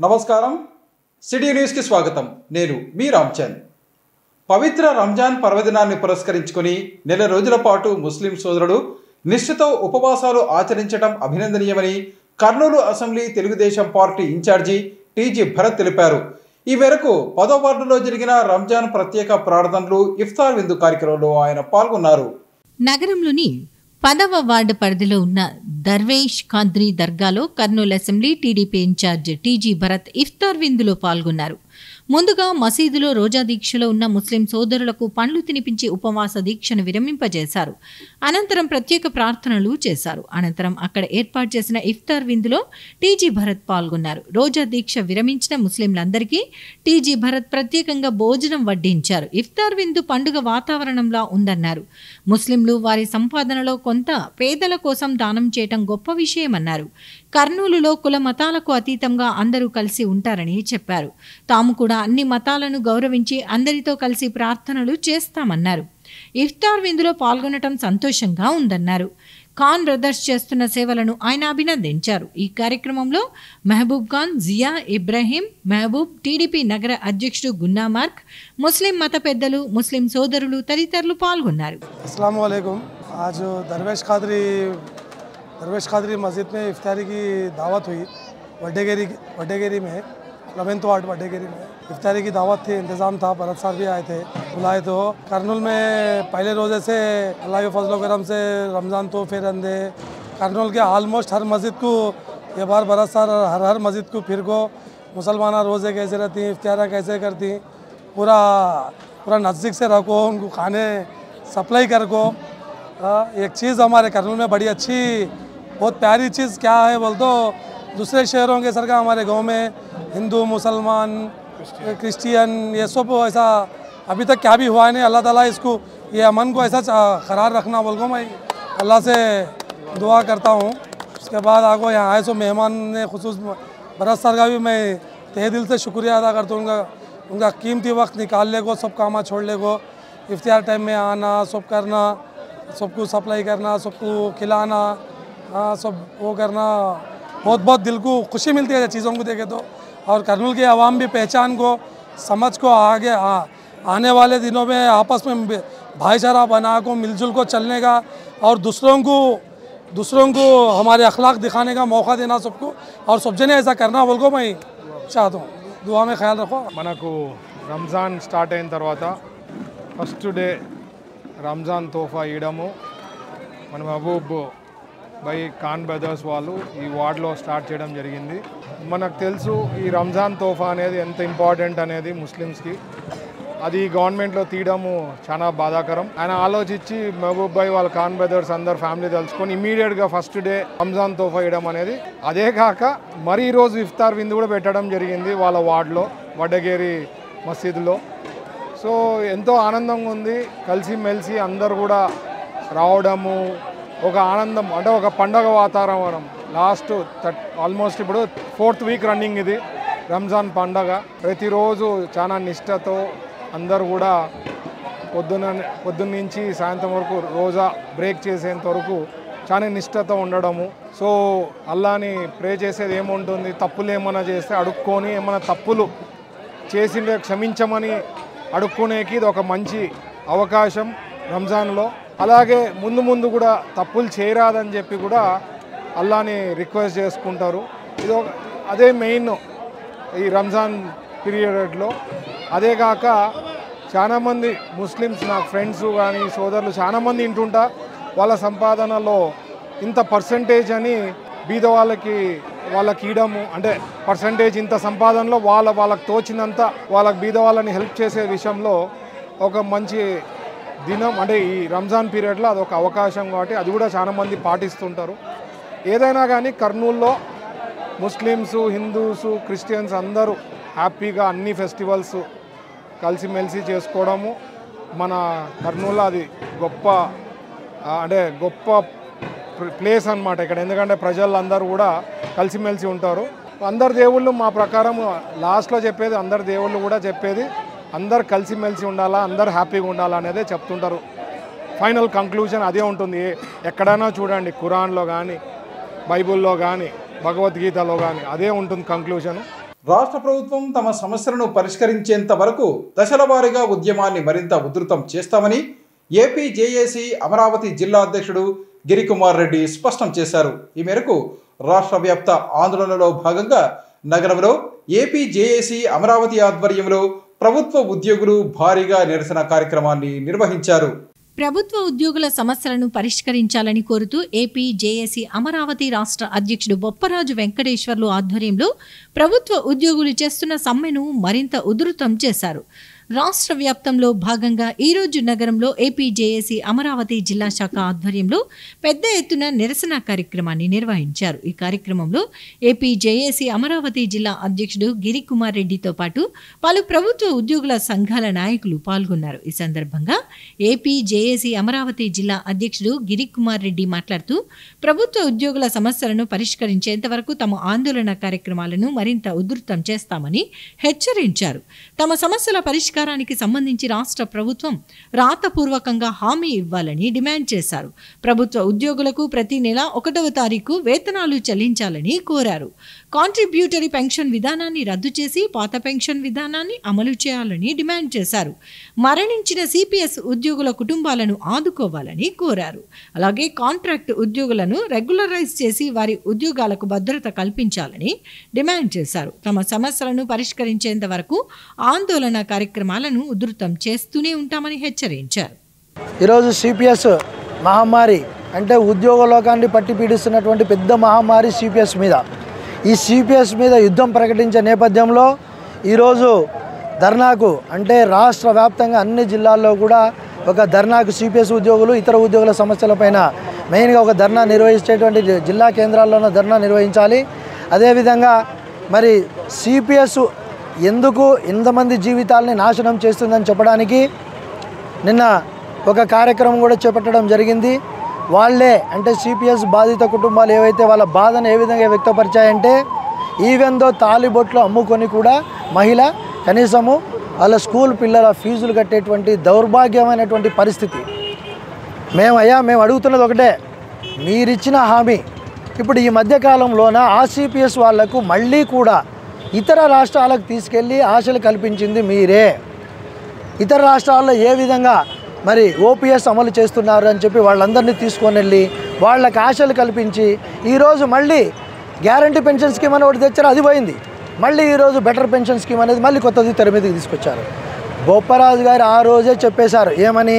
నమస్కారం సిటీ న్యూస్కి స్వాగతం నేను మీ రామ్చంద్ పవిత్ర రంజాన్ పర్వదినాన్ని పురస్కరించుకొని నెల రోజుల పాటు ముస్లిం సోదరులు నిష్ఠతో ఉపవాసాలు ఆచరించడం అభినందనీయమని Kurnool assembly Telugu Desam party incharge TG Bharath తెలిపారు ఈ మేరకు పదో వార్డులో జరిగిన రంజాన్ ప్రత్యేక ప్రార్థనలు ఇఫ్తార్ విందు కార్యక్రమంలో ఆయన పాల్గొన్నారు నగరంలోని పదవ వార్డు పరిధిలో ఉన్న దర్వేష్ ఖాద్రి దర్గాలో Kurnool assembly TDP incharge TG Bharath ఇఫ్తార్ విందులో పాల్గొన్నారు ముందుగా మసీదులో రోజా దీక్షలో ఉన్న ముస్లిం సోదరులకు పండ్లు తినిపించి ఉపవాస దీక్షను విరమింపజేశారు అనంతరం ప్రత్యేక ప్రార్థనలు చేశారు అనంతరం అక్కడ ఏర్పాటు చేసిన ఇఫ్తార్ విందులో టీజీ భరత్ పాల్గొన్నారు రోజా దీక్ష విరమించిన ముస్లింలందరికీ టీజీ భరత్ ప్రత్యేకంగా భోజనం వడ్డించారు ఇఫ్తార్ విందు పండుగ వాతావరణంలా ఉందన్నారు ముస్లింలు వారి సంపాదనలో కొంత పేదల కోసం దానం చేయటం గొప్ప విషయమన్నారు కర్నూలులో కుల మతాలకు అతీతంగా అందరూ కలిసి ఉంటారని చెప్పారు తాము కూడా అన్ని మతాలను గౌరవించి అందరితో కలిసి ప్రార్థనలు చేస్తామన్నారు ఇఫ్తార్ విందులో పాల్గొనటం సంతోషంగా ఉందన్నారు ఖాన్ బ్రదర్స్ చేస్తున్న సేవలను ఆయన అభినందించారు ఈ కార్యక్రమంలో మహబూబ్ ఖాన్ జియా ఇబ్రాహీం మహబూబ్ టీడీపీ నగర అధ్యక్షుడు గున్నా మార్క్ ముస్లిం మత పెద్దలు ముస్లిం సోదరులు తదితరులు పాల్గొన్నారు अस्सलाम वालेकुम आज दरवेश कादरी दरवेश कादरी मस्जिद में इफ्तारी की दावत हुई वड्डेगेरी वड्डेगेरी में लवेंथ वार्ड वड्डेगेरी में इफ्तारी की दावत थी इंतज़ाम था भरत साहब भी आए थे बुलाए तो करनूल में पहले रोज़े से अल्लाह के फजल करम से रमज़ान तो फिर अंदे करनूल के आलमोस्ट हर मस्जिद को ये बार भरत साहब हर हर मस्जिद को फिर को मुसलमान रोज़े कैसे रहती इफ्तारा कैसे करती पूरा पूरा नज़दीक से रखो उनको खाने सप्लाई कर को हाँ, एक चीज़ हमारे करनूल में बड़ी अच्छी बहुत प्यारी चीज़ क्या है बोल तो दूसरे शहरों के सर का हमारे गांव में हिंदू मुसलमान क्रिश्चियन ये सब ऐसा अभी तक क्या भी हुआ है नहीं अल्लाह ताला इसको ये अमन को ऐसा चा- करार रखना बोल को मैं अल्लाह से दुआ करता हूँ उसके बाद आगो यहाँ आए सो मेहमान ने खसूस भरत सर का भी मैं तहे दिल से शुक्रिया अदा करता हूँ उनका उनका कीमती वक्त निकाल ले को सब काम छोड़ ले को इफ्तार टाइम में आना सब करना सबको सप्लाई करना सबको खिलाना हाँ सब वो करना बहुत बहुत दिल को खुशी मिलती है चीज़ों को देखे तो और करनूल की आवाम भी पहचान को समझ को आगे आ, आने वाले दिनों में आपस में बे- भाईचारा बना को मिलजुल को चलने का और दूसरों को दूसरों को हमारे अखलाक दिखाने का मौका देना सबको और सब जने ऐसा करना बोल को मैं चाहता हूँ दुआ में ख्याल रखो మనకు రంజాన్ స్టార్ట్ అయిన తర్వాత ఫస్ట్ డే రంజాన్ తోఫా ఇవ్వడము మన మహబూబ్ బై ఖాన్ బ్రదర్స్ వాళ్ళు ఈ వార్డులో స్టార్ట్ చేయడం జరిగింది మనకు తెలుసు ఈ రంజాన్ తోఫా అనేది ఎంత ఇంపార్టెంట్ అనేది ముస్లిమ్స్కి అది గవర్నమెంట్లో తీయడము చాలా బాధాకరం ఆయన ఆలోచించి మహబూబ్ భాయ్ వాళ్ళ ఖాన్ బ్రదర్స్ అందరు ఫ్యామిలీ తెలుసుకొని ఇమీడియట్గా ఫస్ట్ డే రంజాన్ తోఫా ఇవ్వడం అనేది అదే కాక మరి ఈ రోజు ఇఫ్తార్ విందు కూడా పెట్టడం జరిగింది వాళ్ళ వార్డులో వడ్డగేరి మసీదులో సో ఎంతో ఆనందంగా ఉంది కలిసిమెలిసి అందరు కూడా రావడము ఒక ఆనందం అంటే ఒక పండగ వాతావరణం లాస్ట్ థర్ట్ ఆల్మోస్ట్ ఇప్పుడు ఫోర్త్ వీక్ రన్నింగ్ ఇది రంజాన్ పండగ ప్రతిరోజు చాలా నిష్టతో అందరు కూడా పొద్దున పొద్దున్న నుంచి సాయంత్రం వరకు రోజా బ్రేక్ చేసేంత వరకు చాలా నిష్టతో ఉండడము సో అల్లాని ప్రే చేసేది ఏముంటుంది తప్పులు ఏమైనా చేస్తే అడుక్కొని ఏమైనా తప్పులు చేసిండే క్షమించమని అడుక్కునేకి ఇది ఒక మంచి అవకాశం రంజాన్లో అలాగే ముందు ముందు కూడా తప్పులు చేయరాదని చెప్పి కూడా అల్లాని రిక్వెస్ట్ చేసుకుంటారు ఇది ఒక అదే మెయిన్ ఈ రంజాన్ పీరియడ్లో అదే కాక చాలామంది ముస్లిమ్స్ నా ఫ్రెండ్స్ కానీ సోదరులు చాలామంది ఇంటుంటా వాళ్ళ సంపాదనలో ఇంత పర్సంటేజ్ అని బీద వాళ్ళకి వాళ్ళకి ఇవ్వడము అంటే పర్సంటేజ్ ఇంత సంపాదనలో వాళ్ళ వాళ్ళకి తోచినంత వాళ్ళకి బీద వాళ్ళని హెల్ప్ చేసే విషయంలో ఒక మంచి దినం అంటే ఈ రంజాన్ పీరియడ్లో అదొక అవకాశం కాబట్టి అది కూడా చాలామంది పాటిస్తుంటారు ఏదైనా కానీ కర్నూల్లో ముస్లిమ్స్ హిందూస్ క్రిస్టియన్స్ అందరూ హ్యాపీగా అన్ని ఫెస్టివల్స్ కలిసిమెలిసి చేసుకోవడము మన కర్నూలు అది గొప్ప ఆ, అంటే గొప్ప ప్ర- ప్లేస్ అన్నమాట ఇక్కడ ఎందుకంటే ప్రజలందరూ కూడా కలిసిమెలిసి ఉంటారు అందరు దేవుళ్ళు మా ప్రకారం లాస్ట్లో చెప్పేది అందరు దేవుళ్ళు కూడా చెప్పేది అందరు కలిసిమెలిసి ఉండాలా అందరు హ్యాపీగా ఉండాలా అనేదే చెప్తుంటారు ఫైనల్ కంక్లూజన్ అదే ఉంటుంది ఏ- ఎక్కడైనా చూడండి ఖురాన్లో కానీ బైబిల్లో కానీ భగవద్గీతలో కానీ అదే ఉంటుంది కంక్లూజన్ రాష్ట్ర ప్రభుత్వం తమ సమస్యలను పరిష్కరించేంత వరకు దశల వారీగా ఉద్యమాన్ని మరింత ఉధృతం చేస్తామని ఏపీ జేఏసీ అమరావతి జిల్లా అధ్యక్షుడు గిరికుమార్ రెడ్డి స్పష్టం చేశారు ఈ మేరకు రాష్ట్ర వ్యాప్త ఆందోళనలో భాగంగా నగరంలో ఏపీ జేఏసీ అమరావతి ఆధ్వర్యంలో ప్రభుత్వ ఉద్యోగులు భారీగా నిరసన కార్యక్రమాన్ని నిర్వహించారు ప్రభుత్వ ఉద్యోగుల సమస్యలను పరిష్కరించాలని కోరుతూ ఏపీ జేఏసీ అమరావతి రాష్ట్ర అధ్యక్షుడు బొప్పరాజు వెంకటేశ్వర్లు ఆధ్వర్యంలో ప్రభుత్వ ఉద్యోగులు చేస్తున్న సమ్మెను మరింత ఉధృతం చేశారు రాష్ట్ర వ్యాప్తంలో భాగంగా ఈరోజు నగరంలో ఏపీ జేఏసీ అమరావతి జిల్లా శాఖ ఆధ్వర్యంలో పెద్ద ఎత్తున నిరసన కార్యక్రమాన్ని నిర్వహించారు ఈ కార్యక్రమంలో ఏపీ జేఏసీ అమరావతి జిల్లా అధ్యక్షుడు గిరికుమార్ రెడ్డితో పాటు పలు ప్రభుత్వ ఉద్యోగుల సంఘాల నాయకులు పాల్గొన్నారు ఈ సందర్భంగా ఏపీ జేఏసీ అమరావతి జిల్లా అధ్యక్షుడు గిరికుమార్ రెడ్డి మాట్లాడుతూ ప్రభుత్వ ఉద్యోగుల సమస్యలను పరిష్కరించేంత వరకు తమ ఆందోళన కార్యక్రమాలను మరింత ఉధృతం చేస్తామని హెచ్చరించారు తమ సమస్యల పరిష్కారానికి సంబంధించి రాష్ట్ర ప్రభుత్వం రాతపూర్వకంగా హామీ ఇవ్వాలని డిమాండ్ చేశారు ప్రభుత్వ ఉద్యోగులకు ప్రతి నెల ఒకటవ తారీఖు వేతనాలు చెల్లించాలని కోరారు కాంట్రిబ్యూటరీ పెన్షన్ విధానాన్ని రద్దు చేసి పాత పెన్షన్ విధానాన్ని అమలు చేయాలని డిమాండ్ చేశారు మరణించిన సిపిఎస్ ఉద్యోగుల కుటుంబాలను ఆదుకోవాలని కోరారు అలాగే కాంట్రాక్ట్ ఉద్యోగులను రెగ్యులరైజ్ చేసి వారి ఉద్యోగాలకు భద్రత కల్పించాలని డిమాండ్ చేశారు తమ సమస్యలను పరిష్కరించేంత వరకు ఆందోళన కార్యక్రమాలను ఉధృతం చేస్తూనే ఉంటామని హెచ్చరించారు ఈరోజు సిపిఎస్ మహమ్మారి అంటే ఉద్యోగ లోకాన్ని పట్టి పీడిస్తున్నటువంటి పెద్ద మహమ్మారి సిపిఎస్ మీద ఈ సిపిఎస్ మీద యుద్ధం ప్రకటించే నేపథ్యంలో ఈరోజు ధర్నాకు అంటే రాష్ట్ర వ్యాప్తంగా అన్ని జిల్లాల్లో కూడా ఒక ధర్నాకు సిపిఎస్ ఉద్యోగులు ఇతర ఉద్యోగుల సమస్యలపైన మెయిన్గా ఒక ధర్నా నిర్వహించేటువంటి జి- జిల్లా కేంద్రాల్లోనూ ధర్నా నిర్వహించాలి అదేవిధంగా మరి సిపిఎస్ ఎందుకు ఇంతమంది జీవితాలని నాశనం చేస్తుందని చెప్పడానికి నిన్న ఒక కార్యక్రమం కూడా చేపట్టడం జరిగింది వాళ్ళే అంటే సిపిఎస్ బాధిత కుటుంబాలు ఏవైతే వాళ్ళ బాధను ఏ విధంగా వ్యక్తపరిచాయంటే ఈవెందో తాలిబొట్లు అమ్ముకొని కూడా మహిళ కనీసము వాళ్ళ స్కూల్ పిల్లల ఫీజులు కట్టేటువంటి దౌర్భాగ్యమైనటువంటి పరిస్థితి మేము అయ్యా మేము అడుగుతున్నది ఒకటే మీరిచ్చిన హామీ ఇప్పుడు ఈ మధ్యకాలంలోన ఆర్సీపీఎస్ వాళ్లకు మళ్ళీ కూడా ఇతర రాష్ట్రాలకు తీసుకెళ్ళి ఆశలు కల్పించింది మీరే ఇతర రాష్ట్రాల్లో ఏ విధంగా మరి ఓపీఎస్ అమలు చేస్తున్నారు అని చెప్పి వాళ్ళందరినీ తీసుకొని వెళ్ళి వాళ్ళకి ఆశలు కల్పించి ఈరోజు మళ్ళీ గ్యారంటీ పెన్షన్ స్కీమ్ అని ఒకటి తెచ్చారు అది పోయింది మళ్ళీ ఈరోజు బెటర్ పెన్షన్ స్కీమ్ అనేది మళ్ళీ కొత్తది తెర మీదకి తీసుకొచ్చారు బొప్పరాజు గారు ఆ రోజే చెప్పేశారు ఏమని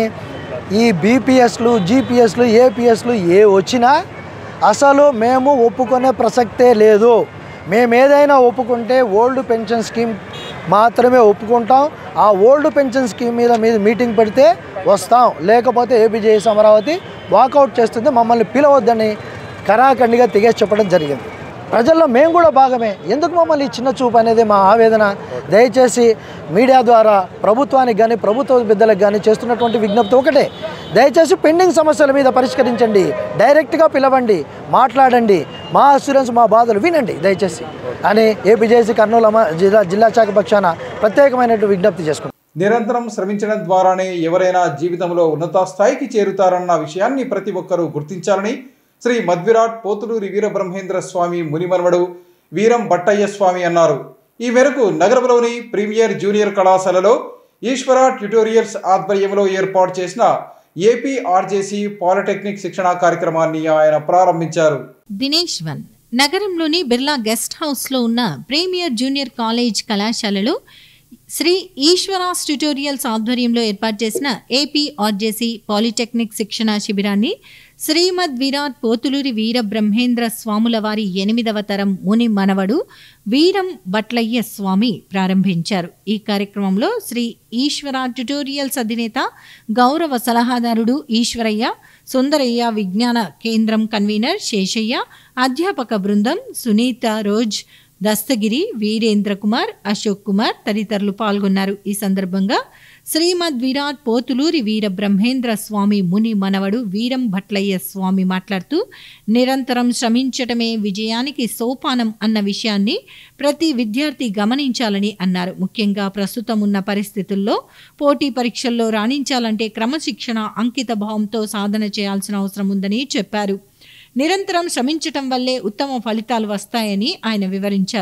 ఈ బీపీఎస్లు జీపీఎస్లు ఏపీఎస్లు ఏ వచ్చినా అసలు మేము ఒప్పుకునే ప్రసక్తే లేదు మేము ఏదైనా ఒప్పుకుంటే ఓల్డ్ పెన్షన్ స్కీమ్ మాత్రమే ఒప్పుకుంటాం ఆ ఓల్డ్ పెన్షన్ స్కీమ్ మీద మీద మీటింగ్ పెడితే వస్తాం లేకపోతే ఏపీజేఎస్ అమరావతి వాకౌట్ చేస్తుంది మమ్మల్ని పిలవద్దని కరాఖండిగా తెగేసి చెప్పడం జరిగింది ప్రజల్లో మేము కూడా భాగమే ఎందుకు మమ్మల్ని ఈ చిన్న చూపు అనేది మా ఆవేదన దయచేసి మీడియా ద్వారా ప్రభుత్వానికి కానీ ప్రభుత్వ పెద్దలకు కానీ చేస్తున్నటువంటి విజ్ఞప్తి ఒకటే దయచేసి పెండింగ్ సమస్యల మీద పరిష్కరించండి డైరెక్ట్గా పిలవండి మాట్లాడండి మా అసూరెన్స్ మా బాధలు వినండి దయచేసి అని ఏపీజేసీ కర్నూలు అమ- జిల్లా జిల్లా శాఖ పక్షాన ప్రత్యేకమైనటువంటి విజ్ఞప్తి చేసుకుంటాం నిరంతరం శ్రమించడం ద్వారానే ఎవరైనా జీవితంలో ఉన్నత స్థాయికి చేరుతారన్న విషయాన్ని ప్రతి ఒక్కరూ గుర్తించాలని శ్రీ మధ్విరాట్ పోతులూరి వీరబ్రహ్మేంద్ర స్వామి మునిమన్వడు వీరం భట్టయ్య స్వామి అన్నారు ఈ మేరకు నగరంలోని ప్రీమియర్ జూనియర్ కళాశాలలో ఈశ్వర ట్యుటోరియల్స్ ఆధ్వర్యంలో ఏర్పాటు చేసిన ఏపీ ఆర్జేసీ పాలిటెక్నిక్ శిక్షణా కార్యక్రమాన్ని ఆయన ప్రారంభించారు దినేష్ వన్ నగరంలోని బిర్లా గెస్ట్ హౌస్లో ఉన్న ప్రీమియర్ జూనియర్ కాలేజ్ కళాశాలలో శ్రీ ఈశ్వరాస్ ట్యుటోరియల్స్ ఆధ్వర్యంలో ఏర్పాటు చేసిన ఏపీ ఆర్జేసీ పాలిటెక్నిక్ శిక్షణ శిబిరాన్ని శ్రీమద్ విరాట్ పోతులూరి వీర బ్రహ్మేంద్ర స్వాముల వారి ఎనిమిదవ తరం ముని మనవడు వీరం బట్లయ్య స్వామి ప్రారంభించారు ఈ కార్యక్రమంలో శ్రీ ఈశ్వర ట్యుటోరియల్స్ అధినేత గౌరవ సలహాదారుడు ఈశ్వరయ్య సుందరయ్య విజ్ఞాన కేంద్రం కన్వీనర్ శేషయ్య అధ్యాపక బృందం సునీత రోజ్ దస్తగిరి వీరేంద్ర కుమార్ అశోక్ కుమార్ తదితరులు పాల్గొన్నారు ఈ సందర్భంగా శ్రీమద్ విరాట్ పోతులూరి వీర బ్రహ్మేంద్ర స్వామి ముని మనవడు వీరం భట్లయ్య స్వామి మాట్లాడుతూ నిరంతరం శ్రమించటమే విజయానికి సోపానం అన్న విషయాన్ని ప్రతి విద్యార్థి గమనించాలని అన్నారు ముఖ్యంగా ప్రస్తుతం ఉన్న పరిస్థితుల్లో పోటీ పరీక్షల్లో రాణించాలంటే క్రమశిక్షణ అంకిత భావంతో సాధన చేయాల్సిన అవసరం ఉందని చెప్పారు నిరంతరం శ్రమించటం వల్లే ఉత్తమ ఫలితాలు వస్తాయని ఆయన వివరించారు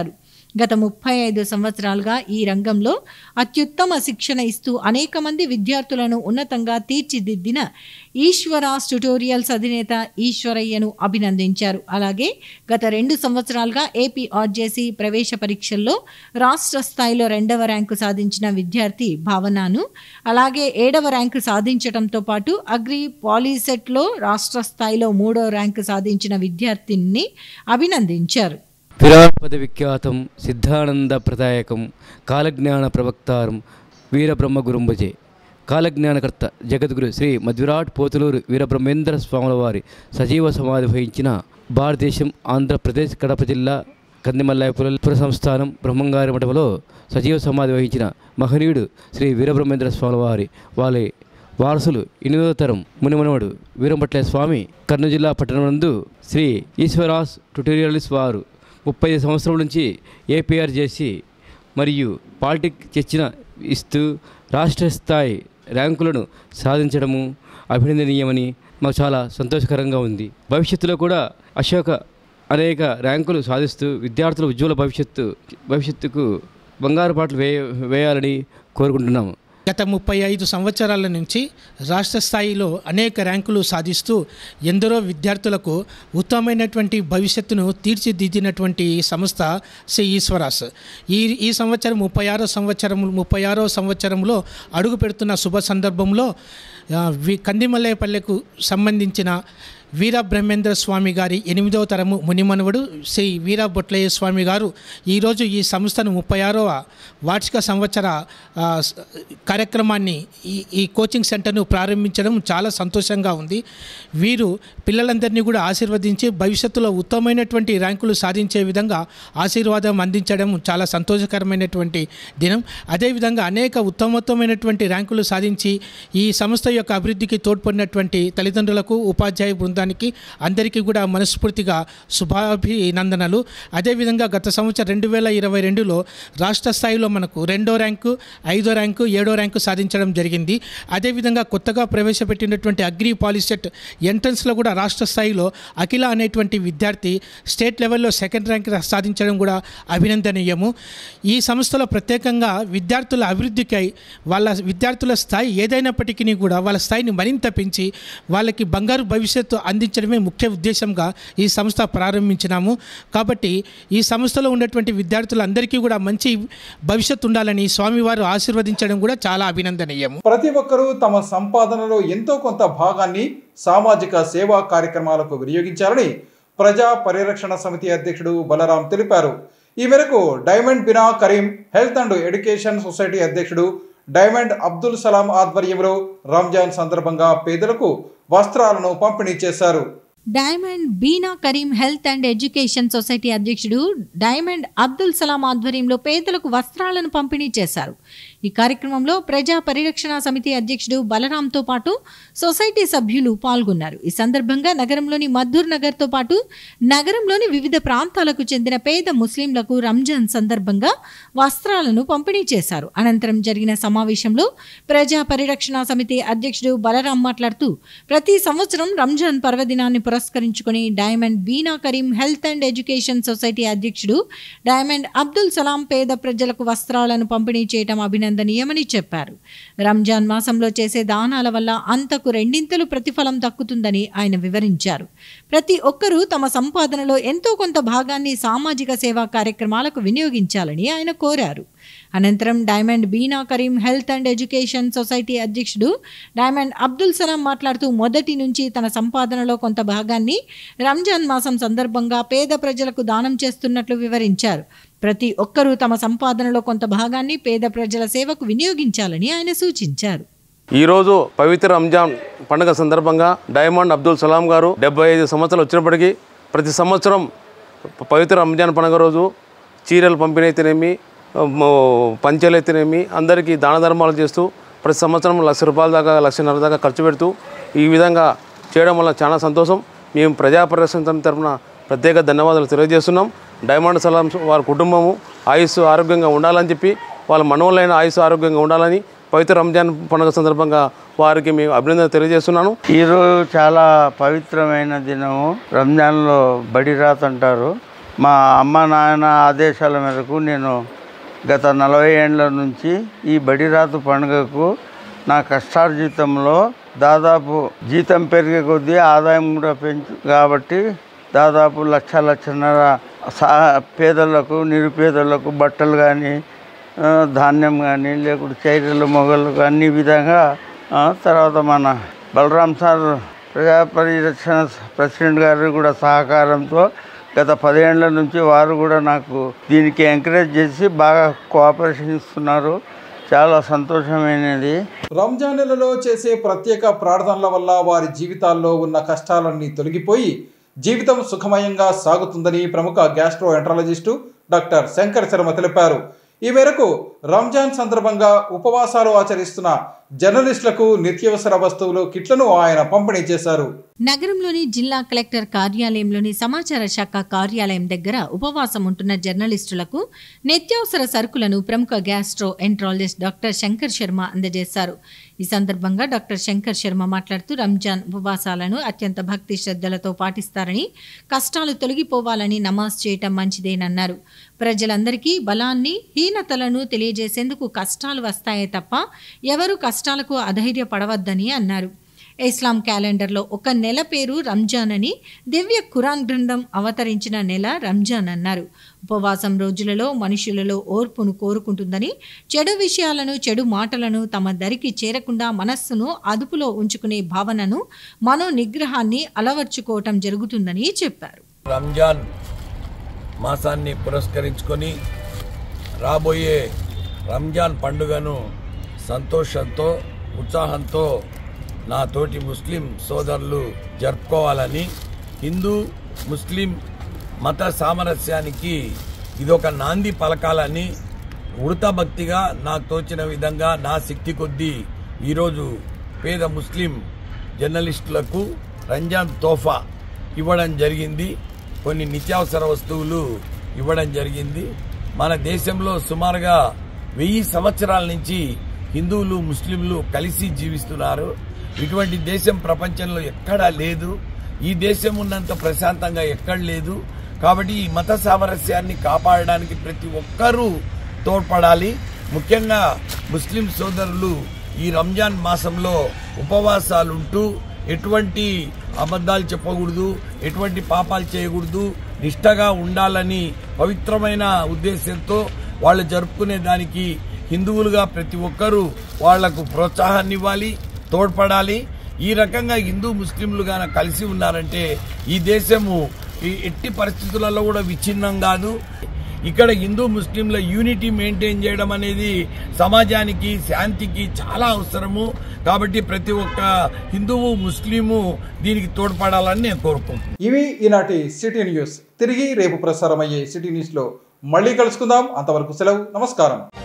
గత ముప్పై ఐదు సంవత్సరాలుగా ఈ రంగంలో అత్యుత్తమ శిక్షణ ఇస్తూ అనేక మంది విద్యార్థులను ఉన్నతంగా తీర్చిదిద్దిన ఈశ్వరాస్ ట్యుటోరియల్స్ అధినేత ఈశ్వరయ్యను అభినందించారు అలాగే గత రెండు సంవత్సరాలుగా ఏపీ ఆర్జేసీ ప్రవేశ పరీక్షల్లో రాష్ట్ర స్థాయిలో రెండవ ర్యాంకు సాధించిన విద్యార్థి భావనను అలాగే ఏడవ ర్యాంకు సాధించడంతో పాటు అగ్రి పాలీసెట్లో రాష్ట్ర స్థాయిలో మూడో ర్యాంకు సాధించిన విద్యార్థిని అభినందించారు విరాపద విఖ్యాతం సిద్ధానంద ప్రదాయకం కాలజ్ఞాన ప్రవక్తారం వీరబ్రహ్మగురుంభజే కాలజ్ఞానకర్త జగద్గురు శ్రీ మధ్విరాట్ పోతులూరు వీరబ్రహ్మేంద్ర స్వాముల వారి సజీవ సమాధి వహించిన భారతదేశం ఆంధ్రప్రదేశ్ కడప జిల్లా కందిమల్లాయపుర సంస్థానం బ్రహ్మంగారి మఠంలో సజీవ సమాధి వహించిన మహనీయుడు శ్రీ వీరబ్రహ్మేంద్ర స్వాముల వారి వారి వారసులు ఎనిమిదవ తరం మునిమనవడు వీరంపట్ల స్వామి కర్నూలు జిల్లా పట్టణం నందు శ్రీ ఈశ్వరాస్ ట్యుటోరియల్స్ వారు ముప్పై ఐదు సంవత్సరాల నుంచి ఏపీఆర్ చేసి మరియు పాలిటిక్ చర్చన ఇస్తూ రాష్ట్ర స్థాయి ర్యాంకులను సాధించడము అభినందనీయమని మాకు చాలా సంతోషకరంగా ఉంది భవిష్యత్తులో కూడా అశోక అనేక ర్యాంకులు సాధిస్తూ విద్యార్థుల ఉజ్వల భవిష్యత్తు భవిష్యత్తుకు బంగారు పాటలు వే వేయాలని కోరుకుంటున్నాము గత ముప్పై ఐదు సంవత్సరాల నుంచి రాష్ట్ర స్థాయిలో అనేక ర్యాంకులు సాధిస్తూ ఎందరో విద్యార్థులకు ఉత్తమమైనటువంటి భవిష్యత్తును తీర్చిదిద్దినటువంటి సంస్థ శ్రీ ఈశ్వరాస్ ఈ ఈ సంవత్సరం ముప్పై ఆరో సంవత్సరం ముప్పై ఆరో సంవత్సరంలో అడుగు పెడుతున్న శుభ సందర్భంలో ఆ, వి కందిమల్లేపల్లెకు సంబంధించిన వీర బ్రహ్మేంద్ర స్వామి గారి ఎనిమిదవ తరము మునిమనువుడు శ్రీ వీర బొట్లయ్య స్వామి గారు ఈరోజు ఈ సంస్థను ముప్పై ఆరవ వార్షిక సంవత్సర ఆ, స- కార్యక్రమాన్ని ఈ ఈ కోచింగ్ సెంటర్ను ప్రారంభించడం చాలా సంతోషంగా ఉంది వీరు పిల్లలందరినీ కూడా ఆశీర్వదించి భవిష్యత్తులో ఉత్తమమైనటువంటి ర్యాంకులు సాధించే విధంగా ఆశీర్వాదం అందించడం చాలా సంతోషకరమైనటువంటి దినం అదేవిధంగా అనేక ఉత్తమోత్తమైనటువంటి ర్యాంకులు సాధించి ఈ సంస్థ యొక్క అభివృద్ధికి తోడ్పడినటువంటి తల్లిదండ్రులకు ఉపాధ్యాయ బృందానికి అందరికీ కూడా మనస్ఫూర్తిగా శుభాభినందనలు అదేవిధంగా గత సంవత్సరం రెండు వేల ఇరవై రెండులో రాష్ట్ర స్థాయిలో మనకు రెండో ర్యాంకు ఐదో ర్యాంకు ఏడో ర్యాంకు సాధించడం జరిగింది అదేవిధంగా కొత్తగా ప్రవేశపెట్టినటువంటి అగ్రి పాలిసెట్ ఎంట్రన్స్లో కూడా రాష్ట్ర స్థాయిలో అఖిల అనేటువంటి విద్యార్థి స్టేట్ లెవెల్లో సెకండ్ ర్యాంక్ సాధించడం కూడా అభినందనీయము ఈ సంస్థలో ప్రత్యేకంగా విద్యార్థుల అభివృద్ధికై వాళ్ళ విద్యార్థుల స్థాయి ఏదైనప్పటికీ కూడా వాళ్ళ స్థాయిని మరింత పెంచి వాళ్ళకి బంగారు భవిష్యత్తు అందించడమే ముఖ్య ఉద్దేశంగా ఈ సంస్థ ప్రారంభించినాము కాబట్టి ఈ సంస్థలో ఉన్నటువంటి విద్యార్థులందరికీ కూడా మంచి భవిష్యత్తు ఉండాలని స్వామివారు ఆశీర్వదించడం కూడా చాలా అభినందనీయము ప్రతి ఒక్కరూ తమ సంపాదనలో ఎంతో కొంత భాగాన్ని సామాజిక సేవా కార్యక్రమాలకు వినియోగించాలని ప్రజా పరిరక్షణ సమితి అధ్యక్షుడు బలరాం తెలిపారు ఈ మేరకు Diamond Bina Karim health and education society అధ్యక్షుడు డైమండ్ అబ్దుల్ సలాం ఆధ్వర్యంలో రంజాన్ సందర్భంగా పేదలకు వస్త్రాలను పంపిణీ చేశారు Diamond Beena Karim health and education society అధ్యక్షుడు డైమండ్ అబ్దుల్ సలాం ఆధ్వర్యంలో పేదలకు వస్త్రాలను పంపిణీ చేశారు ఈ కార్యక్రమంలో ప్రజా పరిరక్షణ సమితి అధ్యక్షుడు బలరాంతో పాటు సొసైటీ సభ్యులు పాల్గొన్నారు ఈ సందర్భంగా నగరంలోని మద్దూర్ నగర్తో పాటు నగరంలోని వివిధ ప్రాంతాలకు చెందిన పేద ముస్లింలకు రంజాన్ సందర్భంగా వస్త్రాలను పంపిణీ చేశారు అనంతరం జరిగిన సమావేశంలో ప్రజా పరిరక్షణ సమితి అధ్యక్షుడు బలరాం మాట్లాడుతూ ప్రతి సంవత్సరం రంజాన్ పర్వదినాన్ని పురస్కరించుకొని Diamond Beena Karim health and education society అధ్యక్షుడు డైమండ్ అబ్దుల్ సలాం పేద ప్రజలకు వస్త్రాలను పంపిణీ చేయడం అభినందనీయమని చెప్పారు రంజాన్ మాసంలో చేసే దానాల వల్ల అంతకు రెండింతలు ప్రతిఫలం దక్కుతుందని ఆయన వివరించారు ప్రతి ఒక్కరూ తమ సంపాదనలో ఎంతో కొంత భాగాన్ని సామాజిక సేవా కార్యక్రమాలకు వినియోగించాలని ఆయన కోరారు అనంతరం Diamond Beena Karim health and education society అధ్యక్షుడు డైమండ్ అబ్దుల్ సలాం మాట్లాడుతూ మొదటి నుంచి తన సంపాదనలో కొంత భాగాన్ని రంజాన్ మాసం సందర్భంగా పేద ప్రజలకు దానం చేస్తున్నట్లు వివరించారు ప్రతి ఒక్కరూ తమ సంపాదనలో కొంత భాగాన్ని పేద ప్రజల సేవకు వినియోగించాలని ఆయన సూచించారు ఈరోజు పవిత్ర రంజాన్ పండుగ సందర్భంగా డైమండ్ అబ్దుల్ సలాం గారు డెబ్బై ఐదు సంవత్సరాలు వచ్చినప్పటికీ ప్రతి సంవత్సరం ప- పవిత్ర రంజాన్ పండుగ రోజు చీరలు పంపిణీ అయితేనేమి మో- పంచెలు అయితేనేమి అందరికీ దాన ధర్మాలు చేస్తూ ప్రతి సంవత్సరం లక్ష రూపాయల దాకా లక్షన్నర దాకా ఖర్చు పెడుతూ ఈ విధంగా చేయడం వల్ల చాలా సంతోషం మేము ప్రజా పరిరక్షణ సమితి తరఫున ప్రత్యేక ధన్యవాదాలు తెలియజేస్తున్నాం డైమండ్ సలాం వారి కుటుంబము ఆయుష్ ఆరోగ్యంగా ఉండాలని చెప్పి వాళ్ళ మనవలైన ఆయుష్ ఆరోగ్యంగా ఉండాలని పవిత్ర రంజాన్ పండుగ సందర్భంగా వారికి మేము అభినందన తెలియజేస్తున్నాను ఈరోజు చాలా పవిత్రమైన దినము రంజాన్లో బడి రాత్ అంటారు మా అమ్మ నాయన ఆదేశాల మేరకు నేను గత నలభై ఏండ్ల నుంచి ఈ బడిరాతు పండుగకు నా కష్టార్జితంలో దాదాపు జీతం పెరిగే కొద్దీ ఆదాయం కూడా పెంచు కాబట్టి దాదాపు లక్ష లక్షన్నర సా పేదలకు నిరుపేదలకు బట్టలు కానీ ధాన్యం కానీ లేకుంటే చైర్యలు మొగలు అన్ని విధంగా ఆ, తర్వాత మన బలరాం సార్ ప్రజా పరిరక్షణ ప్రెసిడెంట్ గారు కూడా సహకారంతో గత పదేళ్ల నుంచి వారు కూడా నాకు దీనికి ఎంకరేజ్ చేసి బాగా కోఆపరేషన్ ఇస్తున్నారు చాలా సంతోషమైనది రంజాన్ నెలలో చేసే ప్రత్యేక ప్రార్థనల వల్ల వారి జీవితాల్లో ఉన్న కష్టాలన్నీ తొలగిపోయి జీవితం సుఖమయంగా సాగుతుందని ప్రముఖ gastroenterologist doctor Shankar Sharma తెలిపారు ఈ మేరకు రంజాన్ సందర్భంగా ఉపవాసాలు ఆచరిస్తున్న జర్నలిస్టులకు నిత్యావసర వస్తువులు కిట్లను ఆయన పంపిణీ చేశారు నగరంలోని జిల్లా కలెక్టర్ కార్యాలయంలోని సమాచార శాఖ కార్యాలయం దగ్గర ఉపవాసం ఉంటున్న జర్నలిస్టులకు నిత్యావసర సరుకులను ప్రముఖ gastroenterologist doctor Shankar Sharma అందజేశారు ఈ సందర్భంగా డాక్టర్ శంకర్ శర్మ మాట్లాడుతూ రంజాన్ ఉపవాసాలను అత్యంత భక్తి శ్రద్ధలతో పాటిస్తారని కష్టాలు తొలగిపోవాలని నమాజ్ చేయటం మంచిదేనన్నారు ప్రజలందరికీ బలాన్ని హీనతలను తెలియజేసేందుకు కష్టాలు వస్తాయే తప్ప ఎవరు కష్టాలకు అధైర్యపడవద్దని అన్నారు ఇస్లాం క్యాలెండర్లో ఒక నెల పేరు రంజాన్ అని దివ్య ఖురాన్ గ్రంథం అవతరించిన నెల రంజాన్ అన్నారు ఉపవాసం రోజులలో మనుషులలో ఓర్పును కోరుకుంటుందని చెడు విషయాలను చెడు మాటలను తమ దరికి చేరకుండా మనస్సును అదుపులో ఉంచుకునే భావనను మనో నిగ్రహాన్ని అలవర్చుకోవటం జరుగుతుందని చెప్పారు రంజాన్ మాసాన్ని పురస్కరించుకొని రాబోయే రంజాన్ పండుగను సంతోషంతో ఉత్సాహంతో నా తోటి ముస్లిం సోదరులు జరుపుకోవాలని హిందూ ముస్లిం మత సామరస్యానికి ఇదొక నాంది పలకాలని ఉడత భక్తిగా నాకు తోచిన విధంగా నా శక్తి కొద్దీ ఈరోజు పేద ముస్లిం జర్నలిస్టులకు రంజాన్ తోఫా ఇవ్వడం జరిగింది కొన్ని నిత్యావసర వస్తువులు ఇవ్వడం జరిగింది మన దేశంలో సుమారుగా వెయ్యి సంవత్సరాల నుంచి హిందువులు ముస్లింలు కలిసి జీవిస్తున్నారు ఇటువంటి దేశం ప్రపంచంలో ఎక్కడా లేదు ఈ దేశం ఉన్నంత ప్రశాంతంగా ఎక్కడ లేదు కాబట్టి ఈ మత సామరస్యాన్ని కాపాడడానికి ప్రతి ఒక్కరూ తోడ్పడాలి ముఖ్యంగా ముస్లిం సోదరులు ఈ రంజాన్ మాసంలో ఉపవాసాలుంటూ ఎటువంటి అబద్ధాలు చెప్పకూడదు ఎటువంటి పాపాలు చేయకూడదు నిష్టగా ఉండాలని పవిత్రమైన ఉద్దేశంతో వాళ్ళు జరుపుకునే దానికి హిందువులుగా ప్రతి ఒక్కరూ వాళ్లకు ప్రోత్సాహాన్ని ఇవ్వాలి తోడ్పడాలి ఈ రకంగా హిందూ ముస్లింలుగా కలిసి ఉన్నారంటే ఈ దేశము ఈ ఎట్టి పరిస్థితులలో కూడా విచ్ఛిన్నం కాదు ఇక్కడ హిందూ ముస్లింల యూనిటీ మెయింటైన్ చేయడం అనేది సమాజానికి శాంతికి చాలా అవసరము కాబట్టి ప్రతి ఒక్క హిందువు ముస్లిము దీనికి తోడ్పడాలని నేను కోరుకుంటున్నాను ఇవి ఈనాటి సిటీ న్యూస్ తిరిగి రేపు ప్రసారమయ్యే సిటీ న్యూస్లో మళ్ళీ కలుసుకుందాం అంతవరకు సెలవు నమస్కారం